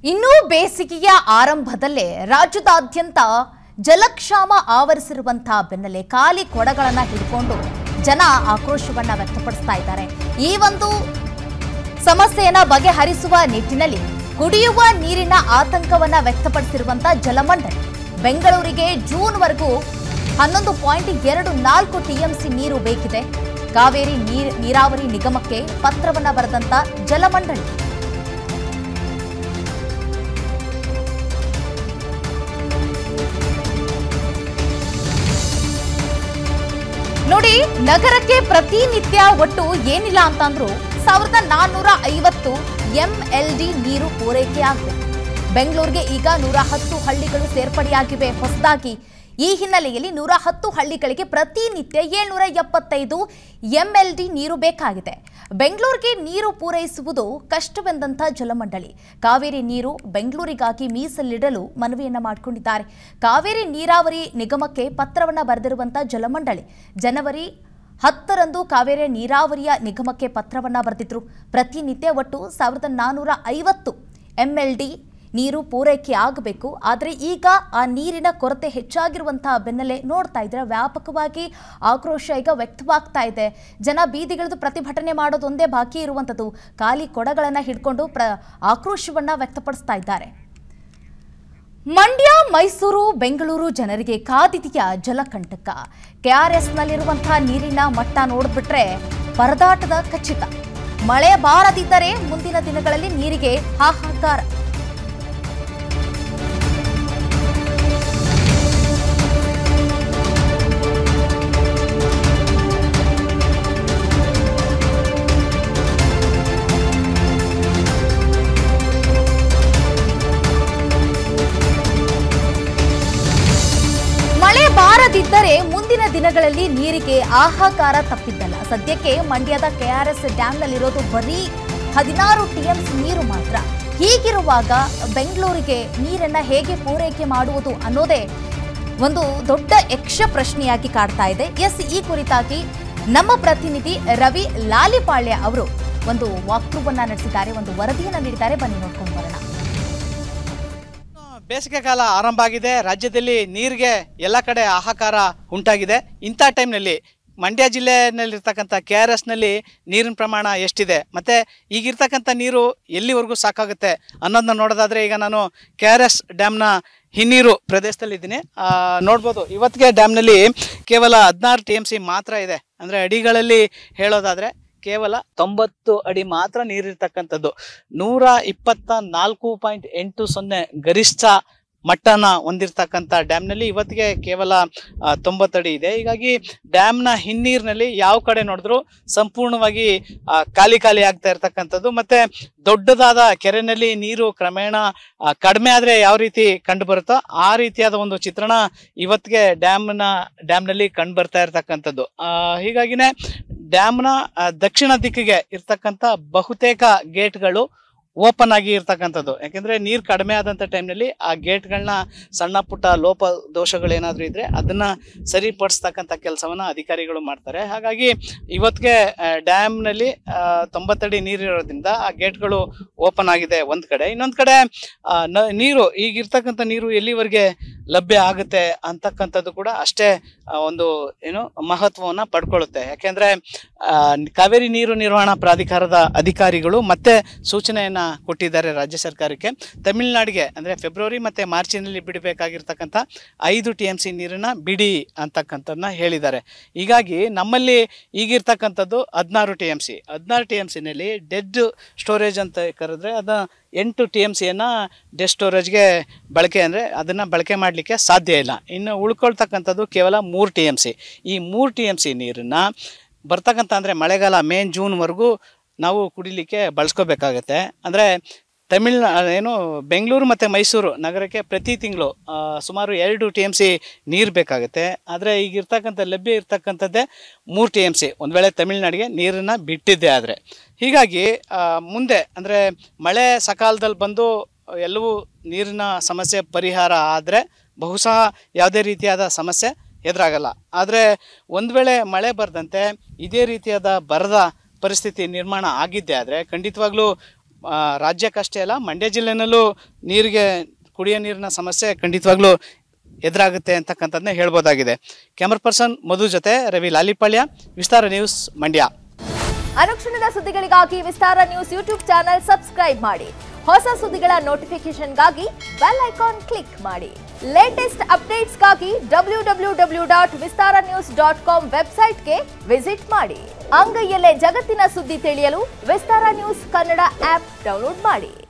ಇನ್ನೂ ಬೇಸಿಗೆಯ ಆರಂಭದಲ್ಲೇ ರಾಜ್ಯದಾದ್ಯಂತ ಜಲಕ್ಷಾಮ ಆವರಿಸಿರುವಂತಹ ಬೆನ್ನಲ್ಲೇ ಖಾಲಿ ಕೊಡಗಳನ್ನ ಹಿಡ್ಕೊಂಡು ಜನ ಆಕ್ರೋಶವನ್ನ ವ್ಯಕ್ತಪಡಿಸ್ತಾ ಇದ್ದಾರೆ ಈ ಒಂದು ಸಮಸ್ಯೆಯನ್ನ ಬಗೆಹರಿಸುವ ನಿಟ್ಟಿನಲ್ಲಿ ಕುಡಿಯುವ ನೀರಿನ ಆತಂಕವನ್ನ ವ್ಯಕ್ತಪಡಿಸಿರುವಂತಹ ಜಲಮಂಡಳಿ ಬೆಂಗಳೂರಿಗೆ ಜೂನ್ವರೆಗೂ ಹನ್ನೊಂದು ಪಾಯಿಂಟ್ ಎರಡು ನಾಲ್ಕು ಟಿಎಂಸಿ ನೀರು ಬೇಕಿದೆ ಕಾವೇರಿ ನೀರ್ ನೀರಾವರಿ ನಿಗಮಕ್ಕೆ ಪತ್ರವನ್ನ ಬರೆದಂತ ಜಲಮಂಡಳಿ ನೋಡಿ ನಗರಕ್ಕೆ ಪ್ರತಿನಿತ್ಯ ಒಟ್ಟು ಏನಿಲ್ಲ ಅಂತಂದ್ರೂ ಸಾವಿರದ ನಾನ್ನೂರ ಐವತ್ತು ಎಂಎಲ್ಡಿ ನೀರು ಪೂರೈಕೆ ಆಗಬೇಕು ಬೆಂಗಳೂರಿಗೆ ಈಗ ನೂರ ಹತ್ತು ಹಳ್ಳಿಗಳು ಸೇರ್ಪಡೆಯಾಗಿವೆ ಹೊಸದಾಗಿ ಈ ಹಿನ್ನೆಲೆಯಲ್ಲಿ ನೂರ ಹತ್ತು ಹಳ್ಳಿಗಳಿಗೆ ಪ್ರತಿನಿತ್ಯ ಏಳ್ನೂರ ಎಪ್ಪತ್ತೈದು ಎಂಎಲ್ಡಿ ನೀರು ಬೇಕಾಗಿದೆ ಬೆಂಗಳೂರಿಗೆ ನೀರು ಪೂರೈಸುವುದು ಕಷ್ಟವೆಂದಂಥ ಜಲಮಂಡಳಿ ಕಾವೇರಿ ನೀರು ಬೆಂಗಳೂರಿಗಾಗಿ ಮೀಸಲಿಡಲು ಮನವಿಯನ್ನ ಮಾಡಿಕೊಂಡಿದ್ದಾರೆ ಕಾವೇರಿ ನೀರಾವರಿ ನಿಗಮಕ್ಕೆ ಪತ್ರವನ್ನ ಬರೆದಿರುವಂಥ ಜಲಮಂಡಳಿ ಜನವರಿ ಹತ್ತರಂದು ಕಾವೇರಿ ನೀರಾವರಿಯ ನಿಗಮಕ್ಕೆ ಪತ್ರವನ್ನ ಬರೆದಿದ್ರು ಪ್ರತಿನಿತ್ಯ ಒಟ್ಟು ಸಾವಿರದ ನಾನ್ನೂರ ಐವತ್ತು ಎಂಎಲ್ಡಿ ನೀರು ಪೂರೈಕೆ ಆಗಬೇಕು ಆದರೆ ಈಗ ಆ ನೀರಿನ ಕೊರತೆ ಹೆಚ್ಚಾಗಿರುವಂತಹ ಬೆನ್ನಲ್ಲೇ ನೋಡ್ತಾ ಇದ್ರೆ ವ್ಯಾಪಕವಾಗಿ ಆಕ್ರೋಶ ಈಗ ವ್ಯಕ್ತವಾಗ್ತಾ ಇದೆ ಜನ ಬೀದಿಗಿಳಿದು ಪ್ರತಿಭಟನೆ ಮಾಡೋದೊಂದೇ ಬಾಕಿ ಇರುವಂಥದ್ದು ಖಾಲಿ ಕೊಡಗಳನ್ನು ಹಿಡ್ಕೊಂಡು ಪ್ರ ಆಕ್ರೋಶವನ್ನ ವ್ಯಕ್ತಪಡಿಸ್ತಾ ಇದ್ದಾರೆ ಮಂಡ್ಯ ಮೈಸೂರು ಬೆಂಗಳೂರು ಜನರಿಗೆ ಕಾದಿದೆಯ ಜಲಕಂಟಕ ಕೆಆರ್ಎಸ್ನಲ್ಲಿರುವಂತಹ ನೀರಿನ ಮಟ್ಟ ನೋಡಿಬಿಟ್ರೆ ಪರದಾಟದ ಖಚಿತ ಮಳೆ ಬಾರದಿದ್ದರೆ ಮುಂದಿನ ದಿನಗಳಲ್ಲಿ ನೀರಿಗೆ ಹಾಹಾಕಾರ ಮಳೆ ಬಾರದಿದ್ದರೆ ಮುಂದಿನ ದಿನಗಳಲ್ಲಿ ನೀರಿಗೆ ಆಹಾಕಾರ ತಪ್ಪಿದ್ದಲ್ಲ ಸದ್ಯಕ್ಕೆ ಮಂಡ್ಯದ ಕೆಆರ್ಎಸ್ ಡ್ಯಾಂನಲ್ಲಿರೋದು ಬರೀ ಹದಿನಾರು ಟಿಎಂಸಿ ನೀರು ಮಾತ್ರ ಹೀಗಿರುವಾಗ ಬೆಂಗಳೂರಿಗೆ ನೀರನ್ನ ಹೇಗೆ ಪೂರೈಕೆ ಮಾಡುವುದು ಅನ್ನೋದೇ ಒಂದು ದೊಡ್ಡ ಯಕ್ಷ ಪ್ರಶ್ನೆಯಾಗಿ ಕಾಡ್ತಾ ಇದೆ ಎಸ್ ಈ ಕುರಿತಾಗಿ ನಮ್ಮ ಪ್ರತಿನಿಧಿ ರವಿ ಲಾಲಿಪಾಳ್ಯ ಅವರು ಒಂದು ವಾಕ್ಥ್ರೂವನ್ನ ನಡೆಸಿದ್ದಾರೆ ಒಂದು ವರದಿಯನ್ನ ನೀಡಿದ್ದಾರೆ ಬನ್ನಿ ನೋಡ್ಕೊಂಡು ಬರೋಣ ಬೇಸಿಗೆ ಕಾಲ ಆರಂಭ ಆಗಿದೆ ರಾಜ್ಯದಲ್ಲಿ ನೀರಿಗೆ ಎಲ್ಲ ಕಡೆ ಹಾಹಾಕಾರ ಉಂಟಾಗಿದೆ ಇಂಥ ಟೈಮ್ನಲ್ಲಿ ಮಂಡ್ಯ ಜಿಲ್ಲೆಯಲ್ಲಿರ್ತಕ್ಕಂಥ ಕೆ ಆರ್ ಎಸ್ನಲ್ಲಿ ನೀರಿನ ಪ್ರಮಾಣ ಎಷ್ಟಿದೆ ಮತ್ತು ಈಗಿರ್ತಕ್ಕಂಥ ನೀರು ಎಲ್ಲಿವರೆಗೂ ಸಾಕಾಗುತ್ತೆ ಅನ್ನೋದನ್ನ ನೋಡೋದಾದರೆ ಈಗ ನಾನು ಕೆ ಆರ್ ಎಸ್ ಡ್ಯಾಮ್ನ ಹಿನ್ನೀರು ಪ್ರದೇಶದಲ್ಲಿದ್ದೀನಿ ಆ, ನೋಡ್ಬೋದು ಇವತ್ತಿಗೆ ಡ್ಯಾಮ್ನಲ್ಲಿ ಕೇವಲ ಹದಿನಾರು ಟಿ ಎಮ್ ಸಿ ಮಾತ್ರ ಇದೆ ಅಂದರೆ ಅಡಿಗಳಲ್ಲಿ ಹೇಳೋದಾದರೆ ಕೇವಲ ತೊಂಬತ್ತು ಅಡಿ ಮಾತ್ರ ನೀರಿರ್ತಕ್ಕಂಥದ್ದು ನೂರ ಇಪ್ಪತ್ತ ನಾಲ್ಕು ಪಾಯಿಂಟ್ ಎಂಟು ಸೊನ್ನೆ ಗರಿಷ್ಠ ಮಟ್ಟನ ಹೊಂದಿರತಕ್ಕಂಥ ಡ್ಯಾಮ್ನಲ್ಲಿ ಇವತ್ತಿಗೆ ಕೇವಲ ಆ, ತೊಂಬತ್ತು ಅಡಿ ಇದೆ ಹೀಗಾಗಿ ಡ್ಯಾಮ್ನ ಹಿನ್ನೀರಿನಲ್ಲಿ ಯಾವ ಕಡೆ ನೋಡಿದ್ರು ಸಂಪೂರ್ಣವಾಗಿ ಆ, ಖಾಲಿ ಖಾಲಿ ಆಗ್ತಾ ಇರ್ತಕ್ಕಂಥದ್ದು ಮತ್ತೆ ದೊಡ್ಡದಾದ ಕೆರೆನಲ್ಲಿ ನೀರು ಕ್ರಮೇಣ ಆ, ಕಡಿಮೆ ಆದರೆ ಯಾವ ರೀತಿ ಕಂಡು ಬರುತ್ತೋ ಆ ರೀತಿಯಾದ ಒಂದು ಚಿತ್ರಣ ಇವತ್ತಿಗೆ ಡ್ಯಾಮ್ನ ಡ್ಯಾಮ್ನಲ್ಲಿ ಕಂಡು ಬರ್ತಾ ಇರ್ತಕ್ಕಂಥದ್ದು ಆ, ಹೀಗಾಗಿನೇ ಡ್ಯಾಮ್ನ ಆ, ದಕ್ಷಿಣ ದಿಕ್ಕಿಗೆ ಇರ್ತಕ್ಕಂಥ ಬಹುತೇಕ ಗೇಟ್ಗಳು ಓಪನ್ ಆಗಿ ಇರ್ತಕ್ಕಂಥದ್ದು ಯಾಕೆಂದ್ರೆ ನೀರು ಕಡಿಮೆ ಆದಂಥ ಟೈಮ್ನಲ್ಲಿ ಆ ಗೇಟ್ಗಳನ್ನ ಸಣ್ಣ ಪುಟ್ಟ ಲೋಪ ದೋಷಗಳೇನಾದರೂ ಇದ್ರೆ ಅದನ್ನ ಸರಿಪಡಿಸ್ತಕ್ಕಂಥ ಕೆಲಸವನ್ನ ಅಧಿಕಾರಿಗಳು ಮಾಡ್ತಾರೆ ಹಾಗಾಗಿ ಇವತ್ತಿಗೆ ಡ್ಯಾಮ್ನಲ್ಲಿ ತೊಂಬತ್ತಡಿ ನೀರಿರೋದ್ರಿಂದ ಆ ಗೇಟ್ಗಳು ಓಪನ್ ಆಗಿದೆ ಒಂದು ಕಡೆ ಇನ್ನೊಂದು ಕಡೆ ಆ, ನ- ನೀರು ಈಗಿರ್ತಕ್ಕಂಥ ನೀರು ಎಲ್ಲಿವರೆಗೆ ಲಭ್ಯ ಆಗುತ್ತೆ ಅಂತಕ್ಕಂಥದ್ದು ಕೂಡ ಅಷ್ಟೇ ಆ, ಒಂದು ಏನು ಮಹತ್ವವನ್ನ ಪಡ್ಕೊಳ್ಳುತ್ತೆ ಯಾಕೆಂದ್ರೆ ಆ, ಕಾವೇರಿ ನೀರು ನಿರ್ವಹಣಾ ಪ್ರಾಧಿಕಾರದ ಅಧಿಕಾರಿಗಳು ಮತ್ತೆ ಸೂಚನೆಯನ್ನ ಕೊಟ್ಟಿದ್ದಾರೆ ರಾಜ್ಯ ಸರ್ಕಾರಕ್ಕೆ ತಮಿಳುನಾಡಿಗೆ ಅಂದ್ರೆ ಫೆಬ್ರವರಿ ಮತ್ತೆ ಮಾರ್ಚಿನಲ್ಲಿ ಬಿಡಬೇಕಾಗಿರ್ತಕ್ಕಂಥ ಐದು ಟಿ ಎಂ ಸಿ ನೀರನ್ನ ಬಿಡಿ ಅಂತಕ್ಕಂಥದ್ದನ್ನ ಹೇಳಿದ್ದಾರೆ ಹೀಗಾಗಿ ನಮ್ಮಲ್ಲಿ ಈಗಿರ್ತಕ್ಕಂಥದ್ದು ಹದಿನಾರು ಟಿ ಎಂ ಸಿ ಹದಿನಾರು ಟಿ ಎಂ ಸಿನಲ್ಲಿ ಡೆಡ್ ಸ್ಟೋರೇಜ್ ಅಂತ ಕರೆದ್ರೆ ಅದ ಎಂಟು ಟಿ ಎಮ್ ಸಿಯನ್ನು ಡೆಡ್ ಸ್ಟೋರೇಜ್ಗೆ ಬಳಕೆ ಅಂದರೆ ಅದನ್ನು ಬಳಕೆ ಮಾಡಲಿಕ್ಕೆ ಸಾಧ್ಯ ಇಲ್ಲ ಇನ್ನು ಉಳ್ಕೊಳ್ತಕ್ಕಂಥದ್ದು ಕೇವಲ ಮೂರು ಟಿ ಎಮ್ ಸಿ ಈ ಮೂರು ಟಿ ಎಮ್ ಸಿ ನೀರನ್ನು ಬರ್ತಕ್ಕಂಥ ಅಂದರೆ ಮಳೆಗಾಲ ಮೇನ್ ಜೂನ್ವರೆಗೂ ನಾವು ಕುಡಿಲಿಕ್ಕೆ ಬಳಸ್ಕೋಬೇಕಾಗತ್ತೆ ಅಂದರೆ ತಮಿಳ್ನ ಏನು ಬೆಂಗಳೂರು ಮತ್ತು ಮೈಸೂರು ನಗರಕ್ಕೆ ಪ್ರತಿ ತಿಂಗಳು ಸುಮಾರು ಎರಡು ಟಿ ಎಮ್ ಸಿ ನೀರು ಬೇಕಾಗುತ್ತೆ ಆದರೆ ಈಗ ಇರ್ತಕ್ಕಂಥ ಲಭ್ಯ ಇರ್ತಕ್ಕಂಥದ್ದೇ ಮೂರು ಟಿ ಎಮ್ ಸಿ ಒಂದು ವೇಳೆ ತಮಿಳ್ನಾಡಿಗೆ ನೀರನ್ನು ಬಿಟ್ಟಿದ್ದೆ ಆದರೆ ಹೀಗಾಗಿ ಆ, ಮುಂದೆ ಅಂದರೆ ಮಳೆ ಸಕಾಲದಲ್ಲಿ ಬಂದು ಎಲ್ಲವೂ ನೀರಿನ ಸಮಸ್ಯೆ ಪರಿಹಾರ ಆದರೆ ಬಹುಶಃ ಯಾವುದೇ ರೀತಿಯಾದ ಸಮಸ್ಯೆ ಎದುರಾಗಲ್ಲ ಆದರೆ ಒಂದು ವೇಳೆ ಮಳೆ ಬರದಂತೆ ಇದೇ ರೀತಿಯಾದ ಬರದ ಪರಿಸ್ಥಿತಿ ನಿರ್ಮಾಣ ಆಗಿದ್ದೆ ಆದರೆ ಖಂಡಿತವಾಗ್ಲೂ ಆ, ರಾಜ್ಯಕ್ಕಷ್ಟೇ ಅಲ್ಲ ಮಂಡ್ಯ ಜಿಲ್ಲೆನಲ್ಲೂ ನೀರಿಗೆ ಕುಡಿಯೋ ನೀರಿನ ಸಮಸ್ಯೆ ಖಂಡಿತವಾಗ್ಲೂ ಎದುರಾಗುತ್ತೆ ಅಂತಕ್ಕಂಥದ್ದನ್ನೇ ಹೇಳ್ಬೋದಾಗಿದೆ ಕ್ಯಾಮರಾ ಪರ್ಸನ್ ಮಧು ಜೊತೆ ರವಿ ಲಾಲಿಪಾಳ್ಯ ವಿಸ್ತಾರ ನ್ಯೂಸ್ ಮಂಡ್ಯ ಅನುಕ್ಷಣದ ಸುದ್ದಿಗಳಿಗಾಗಿ Vistara news YouTube channel subscribe ಮಾಡಿ ಹೊಸ ಸುದ್ದಿಗಳ ನೋಟಿಫಿಕೇಶನ್ಗಾಗಿ ಬೆಲ್ ಐಕಾನ್ ಕ್ಲಿಕ್ ಮಾಡಿ ಲೇಟೆಸ್ಟ್ ಅಪ್ಡೇಟ್ಸ್ಗಾಗಿ W W W dot Vistara news dot com ವೆಬ್ಸೈಟ್ಗೆ ವಿಸಿಟ್ ಮಾಡಿ ಅಂಗೈಯಲ್ಲೇ ಜಗತ್ತಿನ ಸುದ್ದಿ ತಿಳಿಯಲು Vistara news Kannada app download ಮಾಡಿ